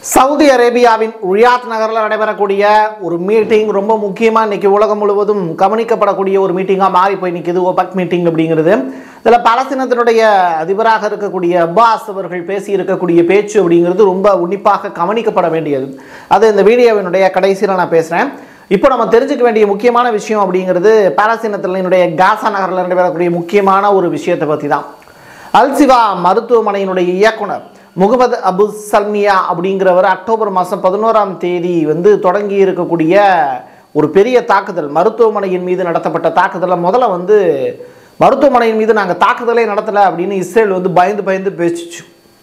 Saudi அரேபியாவின் Riyadh நகரில் நடைபெறக்கூடிய ஒரு மீட்டிங் ரொம்ப முக்கியமாக இன்னைக்கு உலகம் முழுவதும் கவனிக்கப்படக்கூடிய ஒரு மீட்டிங்காக மாறி போய் நிற்கிது ஒபக் மீட்டிங் அப்படிங்கிறது இதில் பாலஸ்தீனத்தினுடைய அதிபராக இருக்கக்கூடிய அப்பாஸ் அவர்கள் பேசி இருக்கக்கூடிய பேச்சு அப்படிங்கிறது ரொம்ப உன்னிப்பாக கவனிக்கப்பட வேண்டியது அது இந்த வீடியோவினுடைய கடைசியில் நான் பேசுகிறேன் இப்போ நம்ம தெரிஞ்சுக்க வேண்டிய முக்கியமான விஷயம் அப்படிங்கிறது பாலஸ்தீனத்தினுடைய காசா நகரில் நடைபெறக்கூடிய முக்கியமான ஒரு விஷயத்தை பற்றி தான் அல்சிவா மருத்துவமனையினுடைய இயக்குனர் முகமது அபு சல்மியா அப்படிங்கிறவர் அக்டோபர் மாதம் பதினோராம் தேதி வந்து தொடங்கி இருக்கக்கூடிய ஒரு பெரிய தாக்குதல் மருத்துவமனையின் மீது நடத்தப்பட்ட தாக்குதலை முதல்ல வந்து மருத்துவமனையின் மீது நாங்கள் தாக்குதலே நடத்தலை அப்படின்னு இஸ்ரேல் வந்து பயந்து பயந்து பேசிச்சு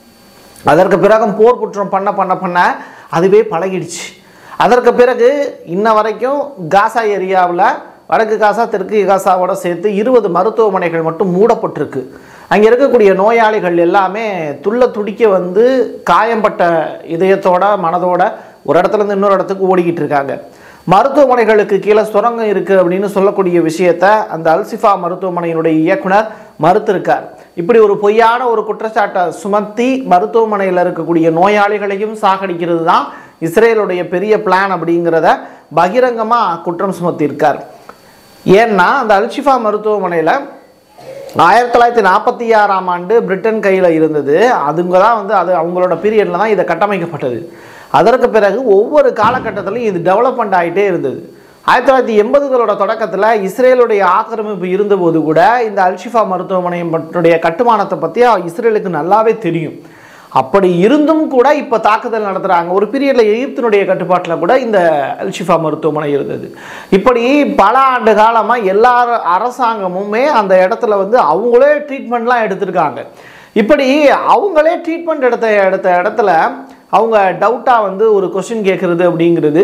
அதற்கு பிறகு போர் குற்றம் பண்ண பண்ண பண்ண அதுவே பழகிடுச்சு அதற்கு பிறகு இன்ன வரைக்கும் காசா ஏரியாவில் வடக்கு காசா தெற்கு காசாவோட சேர்த்து இருபது மருத்துவமனைகள் மட்டும் மூடப்பட்டிருக்கு அங்கே இருக்கக்கூடிய நோயாளிகள் எல்லாமே துள்ள துடிக்க வந்து காயம்பட்ட இதயத்தோட மனதோட ஒரு இடத்துல இருந்து இன்னொரு இடத்துக்கு ஓடிக்கிட்டு இருக்காங்க மருத்துவமனைகளுக்கு கீழே சுரங்கம் இருக்குது அப்படின்னு சொல்லக்கூடிய விஷயத்த அந்த அல்சிஃபா மருத்துவமனையினுடைய இயக்குனர் மறுத்திருக்கார் இப்படி ஒரு பொய்யான ஒரு குற்றச்சாட்டை சுமத்தி மருத்துவமனையில் இருக்கக்கூடிய நோயாளிகளையும் சாகடிக்கிறது தான் இஸ்ரேலுடைய பெரிய பிளான் அப்படிங்கிறத பகிரங்கமாக குற்றம் சுமத்தியிருக்கார் ஏன்னா அந்த அல்ஷிஃபா மருத்துவமனையில் ஆயிரத்தி தொள்ளாயிரத்தி நாற்பத்தி ஆறாம் ஆண்டு பிரிட்டன் கையில் இருந்தது அதுங்க தான் வந்து அது அவங்களோட பீரியடில் தான் இதை கட்டமைக்கப்பட்டது அதற்கு பிறகு ஒவ்வொரு காலகட்டத்திலையும் இது டெவலப்மெண்ட் ஆகிட்டே இருந்தது ஆயிரத்தி தொள்ளாயிரத்தி எண்பதுகளோட தொடக்கத்தில் இஸ்ரேலுடைய ஆக்கிரமிப்பு இருந்தபோது கூட இந்த அல்ஷிஃபா மருத்துவமனையினுடைய கட்டுமானத்தை பற்றி இஸ்ரேலுக்கு நல்லாவே தெரியும் அப்படி இருந்தும் கூட இப்போ தாக்குதல் நடத்துகிறாங்க ஒரு பீரியடில் எகிப்தினுடைய கட்டுப்பாட்டில் கூட இந்த அல்ஷிஃபா மருத்துவமனை இருந்தது இப்படி பல ஆண்டு காலமாக எல்லா அரசாங்கமுமே அந்த இடத்துல வந்து அவங்களே ட்ரீட்மெண்ட்லாம் எடுத்திருக்காங்க இப்படி அவங்களே ட்ரீட்மெண்ட் எடுத்த எடுத்த இடத்துல அவங்க டவுட்டாக வந்து ஒரு கொஷின் கேட்குறது அப்படிங்கிறது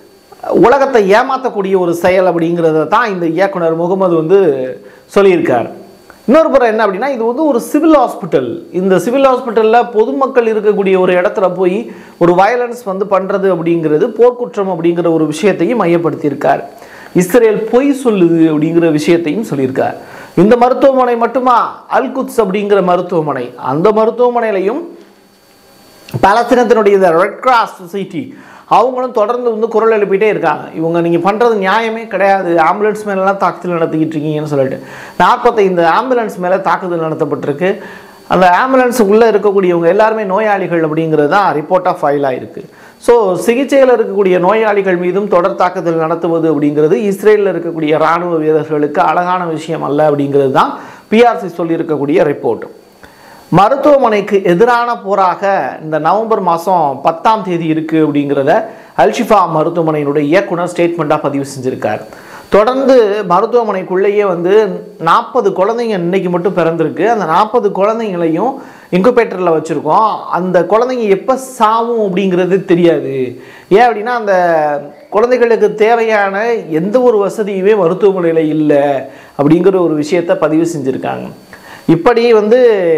உலகத்தை ஏமாற்றக்கூடிய ஒரு செயல் அப்படிங்கிறத தான் இந்த இயக்குனர் முகமது வந்து சொல்லியிருக்கார் இன்னொரு புறம் என்ன அப்படின்னா இது வந்து ஒரு சிவில் ஹாஸ்பிட்டல் இந்த சிவில் ஹாஸ்பிட்டலில் பொதுமக்கள் இருக்கக்கூடிய ஒரு இடத்துல போய் ஒரு வயலன்ஸ் வந்து பண்ணுறது அப்படிங்கிறது போர்க்குற்றம் அப்படிங்கிற ஒரு விஷயத்தையும் மையப்படுத்தியிருக்கார் இஸ்ரேல் பொய் சொல்லுது அப்படிங்கிற விஷயத்தையும் சொல்லியிருக்கார் இந்த மருத்துவமனை மட்டுமா அல்குத்ஸ் அப்படிங்கிற மருத்துவமனை அந்த மருத்துவமனையிலையும் பாலஸ்தீனத்தினுடைய இந்த ரெட் கிராஸ் சொசைட்டி அவங்களும் தொடர்ந்து வந்து குரல் எழுப்பிட்டே இருக்காங்க இவங்க நீங்கள் பண்ணுறது நியாயமே கிடையாது ஆம்புலன்ஸ் மேலெலாம் தாக்குதல் நடத்திக்கிட்டு இருக்கீங்கன்னு சொல்லிட்டு நாற்பத்தைந்து ஆம்புலன்ஸ் மேலே தாக்குதல் நடத்தப்பட்டிருக்கு அந்த ஆம்புலன்ஸ் உள்ளே இருக்கக்கூடியவங்க எல்லாருமே நோயாளிகள் அப்படிங்கிறது தான் ரிப்போர்ட்டாக ஃபைல் ஆகிருக்கு ஸோ சிகிச்சையில் இருக்கக்கூடிய நோயாளிகள் மீதும் தொடர் தாக்குதல் நடத்துவது அப்படிங்கிறது இஸ்ரேலில் இருக்கக்கூடிய இராணுவ வீரர்களுக்கு அழகான விஷயம் அல்ல அப்படிங்கிறது தான் பிஆர்சி சொல்லியிருக்கக்கூடிய ரிப்போர்ட் மருத்துவமனைக்கு எதிரான போராக இந்த நவம்பர் மாதம் பத்தாம் தேதி இருக்குது அப்படிங்கிறத அல்ஷிஃபா மருத்துவமனையினுடைய இயக்குனர் ஸ்டேட்மெண்ட்டாக பதிவு செஞ்சுருக்கார் தொடர்ந்து மருத்துவமனைக்குள்ளேயே வந்து நாற்பது குழந்தைங்க இன்னைக்கு மட்டும் பிறந்திருக்கு அந்த நாற்பது குழந்தைங்களையும் இன்குபேட்டரில் வச்சுருக்கோம் அந்த குழந்தைங்க எப்போ சாவும் அப்படிங்கிறது தெரியாது ஏன் அப்படின்னா அந்த குழந்தைகளுக்கு தேவையான எந்த ஒரு வசதியுமே மருத்துவமனையில் இல்லை அப்படிங்கிற ஒரு விஷயத்தை பதிவு செஞ்சுருக்காங்க இப்படி வந்து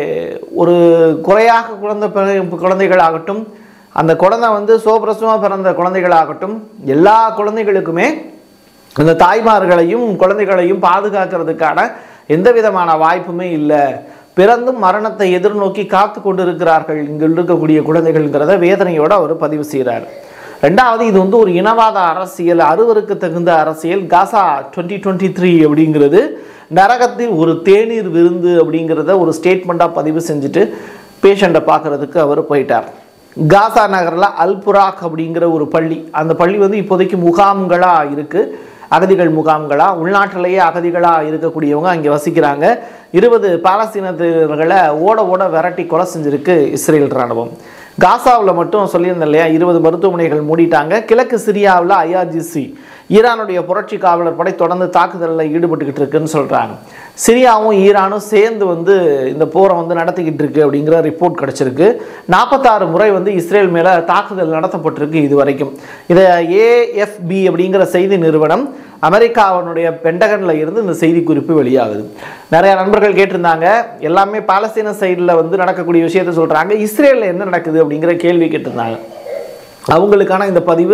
ஒரு குறையாக குழந்தை பிற- குழந்தைகளாகட்டும் அந்த குழந்தை வந்து சோபிரசமாக பிறந்த குழந்தைகளாகட்டும் எல்லா குழந்தைகளுக்குமே அந்த தாய்மார்களையும் குழந்தைகளையும் பாதுகாக்கிறதுக்கான எந்த விதமான வாய்ப்புமே இல்லை பிறந்தும் மரணத்தை எதிர்நோக்கி காத்து கொண்டிருக்கிறார்கள் இங்கு இருக்கக்கூடிய குழந்தைகள்ங்கிறத வேதனையோட அவர் பதிவு செய்கிறார் ரெண்டாவது இது வந்து ஒரு இனவாத அரசியல் அறுவருக்கு தகுந்த அரசியல் காசா டுவெண்ட்டி டுவெண்ட்டி த்ரீ அப்படிங்கிறது நரகத்தில் ஒரு தேநீர் விருந்து அப்படிங்கிறத ஒரு ஸ்டேட்மெண்ட்டாக பதிவு செஞ்சுட்டு பேஷண்ட்டை பார்க்குறதுக்கு அவர் போயிட்டார் காசா நகரில் அல்புராக் அப்படிங்கிற ஒரு பள்ளி அந்த பள்ளி வந்து இப்போதைக்கு முகாம்களாக இருக்குது அகதிகள் முகாம்களாக உள்நாட்டிலேயே அகதிகளாக இருக்கக்கூடியவங்க அங்கே வசிக்கிறாங்க இருபது பாலஸ்தீனத்தினர்களை ஓட ஓட விரட்டி கொலை செஞ்சிருக்கு இஸ்ரேல் ராணுவம் காசாவில் மட்டும் சொல்லியிருந்தேன் இல்லையா இருபது மருத்துவமனைகள் மூடிட்டாங்க கிழக்கு சிரியாவில் ஐஆர்ஜிசி ஈரானுடைய புரட்சி காவலர் படை தொடர்ந்து தாக்குதலில் ஈடுபட்டுக்கிட்டு இருக்குன்னு சொல்கிறாங்க சிரியாவும் ஈரானும் சேர்ந்து வந்து இந்த போரை வந்து நடத்திக்கிட்டு இருக்கு அப்படிங்கிற ரிப்போர்ட் கிடச்சிருக்கு நாற்பத்தாறு முறை வந்து இஸ்ரேல் மேலே தாக்குதல் நடத்தப்பட்டிருக்கு இது வரைக்கும் இதை ஏஎஃப்பி அப்படிங்கிற செய்தி நிறுவனம் அமெரிக்காவினுடைய பெண்டகனில் இருந்து இந்த செய்தி குறிப்பு வெளியாகுது நிறைய நண்பர்கள் கேட்டிருந்தாங்க எல்லாமே பாலஸ்தீன சைடில் வந்து நடக்கக்கூடிய விஷயத்த சொல்கிறாங்க இஸ்ரேலில் என்ன நடக்குது அப்படிங்கிற கேள்வி கேட்டிருந்தாங்க அவங்களுக்கான இந்த பதிவு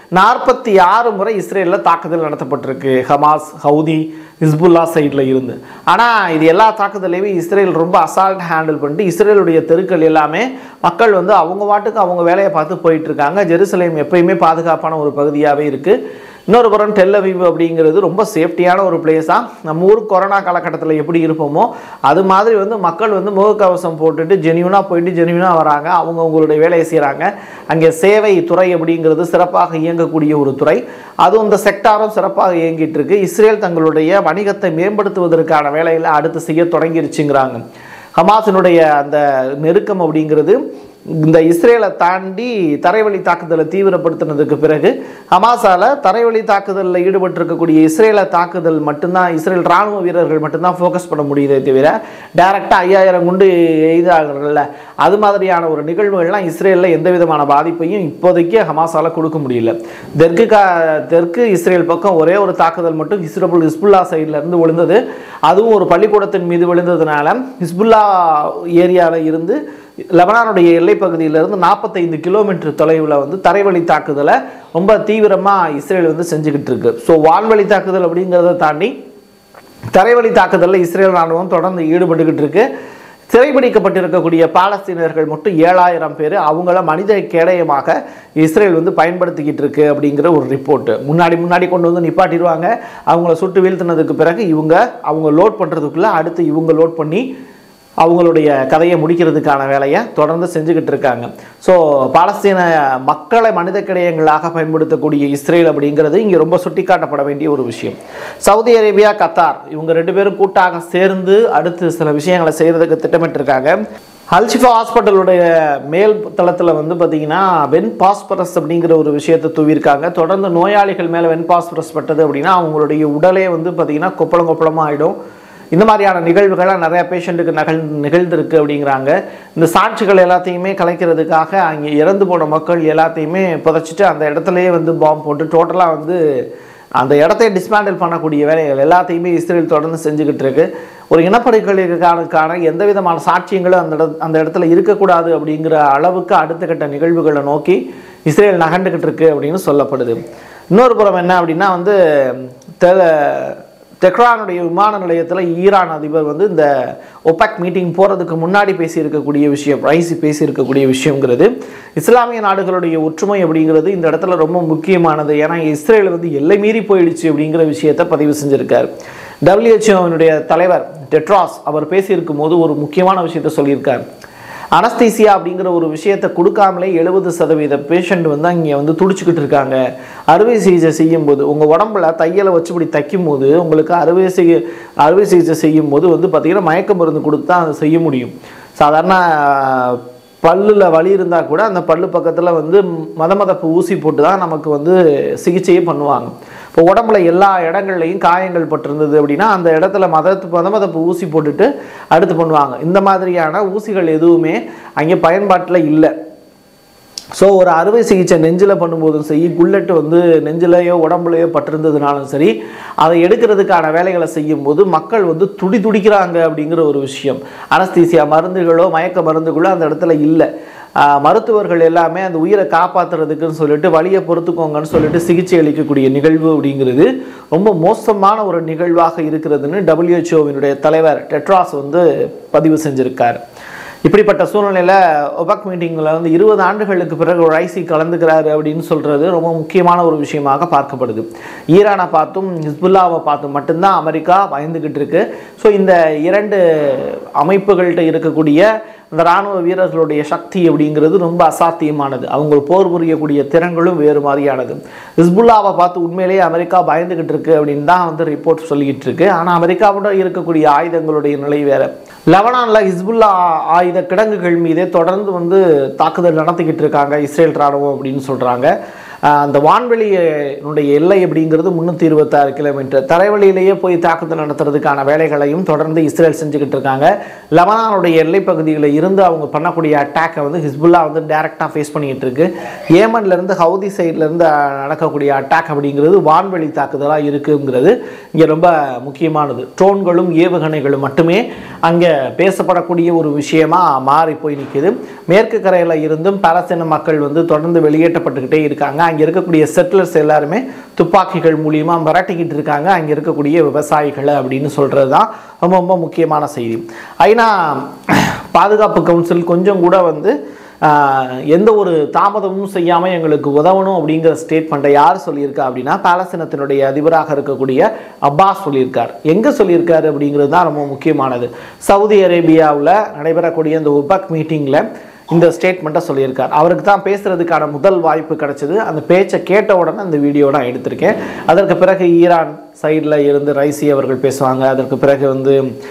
நாற்பத்தி ஆறு முறை இஸ்ரேலில் தாக்குதல் நடத்தப்பட்டிருக்கு ஹமாஸ் ஹவுதி ஹிஸ்புல்லா சைடில் இருந்து ஆனால் இது எல்லா தாக்குதலையுமே இஸ்ரேல் ரொம்ப அசால்ட் ஹேண்டில் பண்ணிட்டு இஸ்ரேலுடைய தெருக்கள் எல்லாமே மக்கள் வந்து அவங்க வாட்டுக்கு அவங்க வேலையை பார்த்து போயிட்டு இருக்காங்க ஜெருசலேம் எப்பயுமே பாதுகாப்பான ஒரு பகுதியாகவே இருக்குது இன்னொரு புறம் டெல்லவீவ் அப்படிங்கிறது ரொம்ப சேஃப்டியான ஒரு பிளேஸாக நம்ம ஊர் கொரோனா காலகட்டத்தில் எப்படி இருப்போமோ அது மாதிரி வந்து மக்கள் வந்து முகக்கவசம் போட்டுட்டு ஜெனியூனாக போயிட்டு ஜெனியூனாக வராங்க அவங்க அவங்களுடைய வேலையை செய்கிறாங்க அங்கே சேவை துறை அப்படிங்கிறது சிறப்பாக இயங்கக்கூடிய ஒரு துறை அதுவும் இந்த செக்டாரும் சிறப்பாக இயங்கிட்டு இருக்கு இஸ்ரேல் தங்களுடைய வணிகத்தை மேம்படுத்துவதற்கான வேலைகளை அடுத்து செய்ய தொடங்கிருச்சுங்கிறாங்க ஹமாஸினுடைய அந்த நெருக்கம் அப்படிங்கிறது இந்த இஸ்ரேலை தாண்டி தரைவழி தாக்குதலை தீவிரப்படுத்தினதுக்கு பிறகு ஹமாஸால தரைவழி தாக்குதலில் ஈடுபட்டிருக்கக்கூடிய இஸ்ரேலை தாக்குதல் மட்டும்தான் இஸ்ரேல் ராணுவ வீரர்கள் மட்டும்தான் ஃபோக்கஸ் பண்ண முடியுதே தவிர டைரெக்டாக ஐயாயிரம் குண்டு எய்தாகல அது மாதிரியான ஒரு நிகழ்வுகள்லாம் இஸ்ரேலில் எந்த விதமான பாதிப்பையும் இப்போதைக்கு ஹமாஸால கொடுக்க முடியல தெற்கு கா தெற்கு இஸ்ரேல் பக்கம் ஒரே ஒரு தாக்குதல் மட்டும் இஸ்ரபுல் ஹிஸ்புல்லா சைடில் இருந்து விழுந்தது அதுவும் ஒரு பள்ளிக்கூடத்தின் மீது விழுந்ததுனால ஹிஸ்புல்லா ஏரியாவில் இருந்து லெபனானுடைய எல்லைப் பகுதியிலிருந்து நாற்பத்தைந்து கிலோமீட்டர் தொலைவில் வந்து தரைவழி தாக்குதலை ரொம்ப தீவிரமாக இஸ்ரேல் வந்து செஞ்சுக்கிட்டு இருக்கு ஸோ வான்வழி தாக்குதல் அப்படிங்கிறத தாண்டி தரைவழி தாக்குதலில் இஸ்ரேல் ராணுவம் தொடர்ந்து ஈடுபட்டுக்கிட்டு இருக்கு சிறைபிடிக்கப்பட்டிருக்கக்கூடிய பாலஸ்தீனர்கள் மட்டும் ஏழாயிரம் பேர் அவங்கள மனித கேடயமாக இஸ்ரேல் வந்து பயன்படுத்திக்கிட்டு இருக்கு அப்படிங்கிற ஒரு ரிப்போர்ட் முன்னாடி முன்னாடி கொண்டு வந்து நிப்பாட்டிடுவாங்க அவங்கள சுட்டு வீழ்த்தினதுக்கு பிறகு இவங்க அவங்க லோட் பண்ணுறதுக்குள்ளே அடுத்து இவங்க லோட் பண்ணி அவங்களுடைய கதையை முடிக்கிறதுக்கான வேலையை தொடர்ந்து செஞ்சுக்கிட்டு இருக்காங்க ஸோ பாலஸ்தீன மக்களை மனித கிடயங்களாக பயன்படுத்தக்கூடிய இஸ்ரேல் அப்படிங்கிறது இங்கே ரொம்ப சுட்டிக்காட்டப்பட வேண்டிய ஒரு விஷயம் சவுதி அரேபியா கத்தார் இவங்க ரெண்டு பேரும் கூட்டாக சேர்ந்து அடுத்து சில விஷயங்களை செய்கிறதுக்கு திட்டமிட்டிருக்காங்க அல்ஷிஃபா ஹாஸ்பிட்டலுடைய மேல் தளத்தில் வந்து பார்த்தீங்கன்னா வென் பாஸ்பரஸ் அப்படிங்கிற ஒரு விஷயத்தை தூவியிருக்காங்க தொடர்ந்து நோயாளிகள் மேலே வென் பாஸ்பரஸ் பட்டது அப்படின்னா அவங்களுடைய உடலே வந்து பார்த்தீங்கன்னா கொப்பளம் கொப்பளமாக ஆகிடும் இந்த மாதிரியான நிகழ்வுகள்லாம் நிறைய பேஷண்ட்டுக்கு நகல் நிகழ்ந்திருக்கு அப்படிங்கிறாங்க இந்த சாட்சிகள் எல்லாத்தையுமே கலைக்கிறதுக்காக அங்கே இறந்து போன மக்கள் எல்லாத்தையுமே புதைச்சிட்டு அந்த இடத்துலையே வந்து பாம்பு போட்டு டோட்டலாக வந்து அந்த இடத்தை டிஸ்மேண்டில் பண்ணக்கூடிய வேலைகள் எல்லாத்தையுமே இஸ்ரேல் தொடர்ந்து செஞ்சுக்கிட்டு இருக்கு ஒரு இனப்படுகொலைக்கான எந்த விதமான சாட்சியங்களும் அந்த இட அந்த இடத்துல இருக்கக்கூடாது அப்படிங்கிற அளவுக்கு அடுத்த கட்ட நிகழ்வுகளை நோக்கி இஸ்ரேல் நகண்டுக்கிட்டு இருக்கு அப்படின்னு சொல்லப்படுது இன்னொரு புறம் என்ன அப்படின்னா வந்து தெ- தெஹ்ரானுடைய விமான நிலையத்தில் ஈரான் அதிபர் வந்து இந்த ஒபெக் மீட்டிங் போகிறதுக்கு முன்னாடி பேசியிருக்கக்கூடிய விஷயம் ரைசி பேசியிருக்கக்கூடிய விஷயங்கிறது இஸ்லாமிய நாடுகளுடைய ஒற்றுமை அப்படிங்கிறது இந்த இடத்துல ரொம்ப முக்கியமானது ஏன்னா இஸ்ரேல் வந்து எல்லை மீறி போயிடுச்சு அப்படிங்கிற விஷயத்தை பதிவு செஞ்சிருக்காரு டபிள்யூஹெச்ஓனுடைய தலைவர் டெட்ராஸ் அவர் பேசியிருக்கும் போது ஒரு முக்கியமான விஷயத்தை சொல்லியிருக்கார் அனஸ்தீசியா அப்படிங்கிற ஒரு விஷயத்தை கொடுக்காமலே எழுபது சதவீத பேஷண்ட் வந்து அங்கே வந்து துடிச்சுக்கிட்டு இருக்காங்க அறுவை சிகிச்சை செய்யும்போது உங்கள் உடம்புல தையலை வச்சு இப்படி தைக்கும் போது உங்களுக்கு அறுவை செய்ய அறுவை சிகிச்சை செய்யும் போது வந்து பார்த்திங்கன்னா மயக்க மருந்து கொடுத்து தான் அதை செய்ய முடியும் சாதாரண பல்லில் வலி இருந்தால் கூட அந்த பல்லு பக்கத்தில் வந்து மத மதப்பு ஊசி போட்டு தான் நமக்கு வந்து சிகிச்சையே பண்ணுவாங்க இப்போ உடம்புல எல்லா இடங்கள்லையும் காயங்கள் பட்டிருந்தது அப்படின்னா அந்த இடத்துல மதத்து மத மதப்பு ஊசி போட்டுட்டு அடுத்து பண்ணுவாங்க இந்த மாதிரியான ஊசிகள் எதுவுமே அங்கே பயன்பாட்டில் இல்லை ஸோ ஒரு அறுவை சிகிச்சை நெஞ்சில் பண்ணும்போதும் சரி புல்லட் வந்து நெஞ்சிலையோ உடம்புலையோ பட்டிருந்ததுனாலும் சரி அதை எடுக்கிறதுக்கான வேலைகளை செய்யும்போது மக்கள் வந்து துடி துடிக்கிறாங்க அப்படிங்கிற ஒரு விஷயம் அனஸ்தீசியா மருந்துகளோ மயக்க மருந்துகளோ அந்த இடத்துல இல்லை ஆஹ் மருத்துவர்கள் எல்லாமே அந்த உயிரை காப்பாற்றுறதுக்குன்னு சொல்லிட்டு வழியை பொறுத்துக்கோங்கன்னு சொல்லிட்டு சிகிச்சை அளிக்கக்கூடிய நிகழ்வு அப்படிங்கிறது ரொம்ப மோசமான ஒரு நிகழ்வாக இருக்கிறதுன்னு டபிள்யூஹெச்ஓவினுடைய தலைவர் டெட்ராஸ் வந்து பதிவு செஞ்சிருக்கார் இப்படிப்பட்ட சூழ்நிலையில் ஒபக் மீட்டிங்கில் வந்து இருபது ஆண்டுகளுக்கு பிறகு ஒரு ஐசி கலந்துக்கிறாரு அப்படின்னு சொல்கிறது ரொம்ப முக்கியமான ஒரு விஷயமாக பார்க்கப்படுது ஈரானை பார்த்தும் ஹிஸ்புல்லாவை பார்த்தும் மட்டும்தான் அமெரிக்கா பயந்துக்கிட்டு இருக்கு ஸோ இந்த இரண்டு அமைப்புகள்கிட்ட இருக்கக்கூடிய இந்த இராணுவ வீரர்களுடைய சக்தி அப்படிங்கிறது ரொம்ப அசாத்தியமானது அவங்க போர் புரியக்கூடிய திறன்களும் வேறு மாதிரியானது ஹிஸ்புல்லாவை பார்த்து உண்மையிலேயே அமெரிக்கா பயந்துகிட்டு இருக்கு அப்படின்னு தான் வந்து ரிப்போர்ட் சொல்லிக்கிட்டு இருக்கு ஆனால் அமெரிக்காவோட இருக்கக்கூடிய ஆயுதங்களுடைய நிலை வேற லெபனானில் ஹிஸ்புல்லா ஆயுத கிடங்குகள் மீதே தொடர்ந்து வந்து தாக்குதல் நடத்திக்கிட்டு இருக்காங்க இஸ்ரேல் ராணுவம் அப்படின்னு சொல்கிறாங்க அந்த வான்வெளியினுடைய எல்லை அப்படிங்கிறது முந்நூற்றி இருபத்தாறு கிலோமீட்டர் தரைவழியிலேயே போய் தாக்குதல் நடத்துறதுக்கான வேலைகளையும் தொடர்ந்து இஸ்ரேல் செஞ்சுக்கிட்டு இருக்காங்க லெபனானுடைய எல்லை பகுதியில் இருந்து அவங்க பண்ணக்கூடிய அட்டாக்கை வந்து ஹிஸ்புல்லா வந்து டைரெக்டாக ஃபேஸ் பண்ணிக்கிட்டு இருக்கு ஏமன்லேருந்து ஹவுதி சைட்லேருந்து நடக்கக்கூடிய அட்டாக் அப்படிங்கிறது வான்வெளி தாக்குதலாக இருக்குங்கிறது இங்கே ரொம்ப முக்கியமானது ட்ரோன்களும் ஏவுகணைகளும் மட்டுமே அங்கே பேசப்படக்கூடிய ஒரு விஷயமா மாறி போய் நிற்குது மேற்கு கரையில் இருந்தும் பாலஸ்தீன மக்கள் வந்து தொடர்ந்து வெளியேற்றப்பட்டுக்கிட்டே இருக்காங்க அங்கே இருக்கக்கூடிய செட்டிலர்ஸ் எல்லாருமே துப்பாக்கிகள் மூலியமாக மிரட்டிக்கிட்டு இருக்காங்க அங்கே இருக்கக்கூடிய விவசாயிகளை அப்படின்னு சொல்கிறது தான் ரொம்ப ரொம்ப முக்கியமான செய்தி ஐநா பாதுகாப்பு கவுன்சில் கொஞ்சம் கூட வந்து ஆஹ், எந்த ஒரு தாமதமும் செய்யாமல் எங்களுக்கு உதவணும் அப்படிங்கிற ஸ்டேட்மெண்ட்டை யார் சொல்லியிருக்கா அப்படின்னா பாலஸ்தீனத்தினுடைய அதிபராக இருக்கக்கூடிய அப்பாஸ் சொல்லியிருக்கார் எங்கே சொல்லியிருக்காரு அப்படிங்கிறது தான் ரொம்ப முக்கியமானது சவுதி அரேபியாவில் நடைபெறக்கூடிய இந்த உபக் மீட்டிங்கில் இந்த ஸ்டேட்மெண்ட்டை சொல்லியிருக்கார் அவருக்கு தான் பேசுறதுக்கான முதல் வாய்ப்பு கிடைச்சது அந்த பேச்சை கேட்ட உடனே அந்த வீடியோ நான் எடுத்திருக்கேன் அதற்கு பிறகு ஈரான் சைடில் இருந்து ரைசி அவர்கள் பேசுவாங்க அதற்கு பிறகு வந்து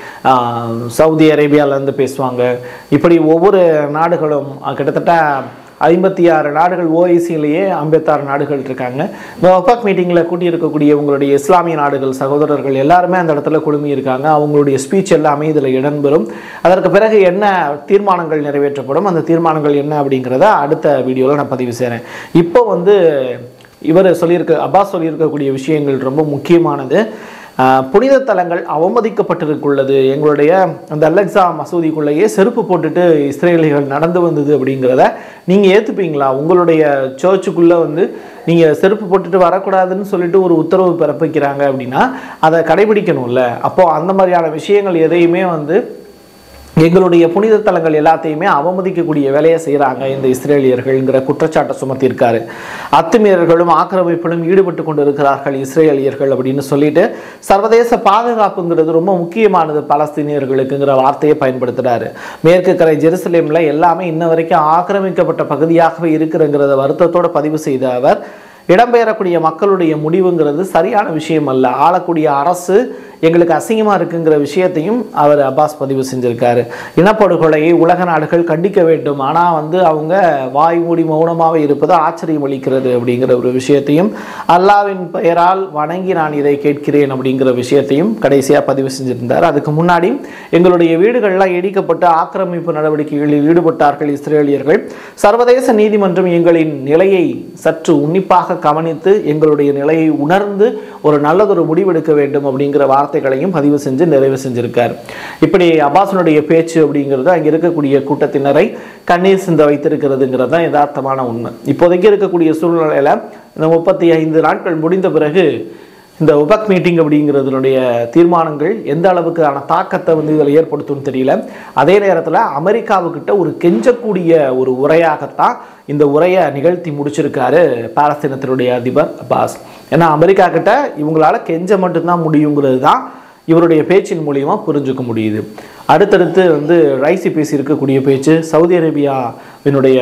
ஆஹ், சவுதி அரேபியாவிலேருந்து பேசுவாங்க இப்படி ஒவ்வொரு நாடுகளும் அஹ், கிட்டத்தட்ட ஐம்பத்தி ஆறு நாடுகள் ஓஐசியிலேயே ஐம்பத்தாறு நாடுகள் இருக்காங்க இந்த ஒபாக் மீட்டிங்கில் கூட்டியிருக்கக்கூடிய உங்களுடைய இஸ்லாமிய நாடுகள் சகோதரர்கள் எல்லாருமே அந்த இடத்துல குழுமி இருக்காங்க அவங்களுடைய ஸ்பீச் எல்லாமே இதில் இடம்பெறும் அதற்கு பிறகு என்ன தீர்மானங்கள் நிறைவேற்றப்படும் அந்த தீர்மானங்கள் என்ன அப்படிங்கிறத அடுத்த வீடியோவில் நான் பதிவு செய்கிறேன் இப்போ வந்து இவர் சொல்லியிருக்க அப்பாஸ் சொல்லியிருக்கக்கூடிய விஷயங்கள் ரொம்ப முக்கியமானது ஆஹ், புனித தலங்கள் அவமதிக்கப்பட்டிருக்குள்ளது எங்களுடைய அந்த அலெக்சா மசூதிக்குள்ளேயே செருப்பு போட்டுட்டு இஸ்ரேலிகள் நடந்து வந்தது அப்படிங்கிறத நீங்கள் ஏற்றுப்பீங்களா உங்களுடைய சர்ச்சுக்குள்ளே வந்து நீங்கள் செருப்பு போட்டுட்டு வரக்கூடாதுன்னு சொல்லிட்டு ஒரு உத்தரவு பிறப்பிக்கிறாங்க அப்படின்னா அதை கடைபிடிக்கணும்ல அப்போது அந்த மாதிரியான விஷயங்கள் எதையுமே வந்து எங்களுடைய புனித தலங்கள் எல்லாத்தையுமே அவமதிக்கக்கூடிய வேலையை செய்கிறாங்க இந்த இஸ்ரேலியர்கள்ங்கிற குற்றச்சாட்டை சுமத்தியிருக்காரு அத்துமீறல்களும் ஆக்கிரமிப்பிலும் ஈடுபட்டு கொண்டு இருக்கிறார்கள் இஸ்ரேலியர்கள் அப்படின்னு சொல்லிட்டு சர்வதேச பாதுகாப்புங்கிறது ரொம்ப முக்கியமானது பலஸ்தீனியர்களுக்குங்கிற வார்த்தையை பயன்படுத்துறாரு மேற்கு கரை ஜெருசலேம்ல எல்லாமே இன்ன வரைக்கும் ஆக்கிரமிக்கப்பட்ட பகுதியாகவே இருக்குறங்கிறத வருத்தத்தோட பதிவு செய்த அவர் இடம்பெயரக்கூடிய மக்களுடைய முடிவுங்கிறது சரியான விஷயம் அல்ல ஆளக்கூடிய அரசு எங்களுக்கு அசிங்கமாக இருக்குங்கிற விஷயத்தையும் அவர் அப்பாஸ் பதிவு செஞ்சிருக்காரு இனப்படுகொலையை உலக நாடுகள் கண்டிக்க வேண்டும் ஆனால் வந்து அவங்க வாய் மூடி மௌனமாக இருப்பது ஆச்சரியம் அளிக்கிறது அப்படிங்கிற ஒரு விஷயத்தையும் அல்லாவின் பெயரால் வணங்கி நான் இதை கேட்கிறேன் அப்படிங்கிற விஷயத்தையும் கடைசியாக பதிவு செஞ்சிருந்தார் அதுக்கு முன்னாடி எங்களுடைய வீடுகள்லாம் இடிக்கப்பட்டு ஆக்கிரமிப்பு நடவடிக்கைகளில் ஈடுபட்டார்கள் இஸ்ரேலியர்கள் சர்வதேச நீதிமன்றம் எங்களின் நிலையை சற்று உன்னிப்பாக கவனித்து எங்களுடைய நிலையை உணர்ந்து ஒரு நல்லதொரு முடிவெடுக்க வேண்டும் அப்படிங்கிற வார்த்தைகளையும் பதிவு செஞ்சு நிறைவு செஞ்சிருக்கார் இப்படி அப்பாசனுடைய பேச்சு அப்படிங்கிறது அங்கே இருக்கக்கூடிய கூட்டத்தினரை கண்ணீர் சிந்த வைத்திருக்கிறதுங்கிறது தான் யதார்த்தமான உண்மை இப்போதைக்கு இருக்கக்கூடிய சூழ்நிலையில் இந்த முப்பத்தி ஐந்து நாட்கள் முடிந்த பிறகு இந்த உபக் மீட்டிங் அப்படிங்கிறதுனுடைய தீர்மானங்கள் எந்த அளவுக்கான தாக்கத்தை வந்து இதில் ஏற்படுத்தும்னு தெரியல அதே நேரத்தில் அமெரிக்காவுக்கிட்ட ஒரு கெஞ்சக்கூடிய ஒரு உரையாகத்தான் இந்த உரையை நிகழ்த்தி முடிச்சிருக்காரு பாலஸ்தீனத்தினுடைய அதிபர் அப்பாஸ் ஏன்னா அமெரிக்கா கிட்ட இவங்களால கெஞ்ச மட்டும்தான் முடியுங்கிறது தான் இவருடைய பேச்சின் மூலியமாக புரிஞ்சுக்க முடியுது அடுத்தடுத்து வந்து ரைசி பேசியிருக்கக்கூடிய பேச்சு சவுதி அரேபியாவினுடைய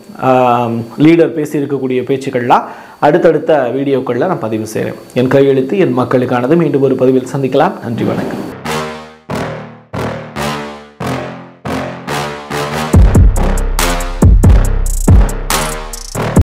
லீடர் பேசியிருக்கக்கூடிய பேச்சுக்கள்லாம் அடுத்தடுத்த வீடியோக்களில் நான் பதிவு செய்கிறேன் என் கையெழுத்து என் மக்களுக்கானது மீண்டும் ஒரு பதிவில் சந்திக்கலாம் நன்றி வணக்கம்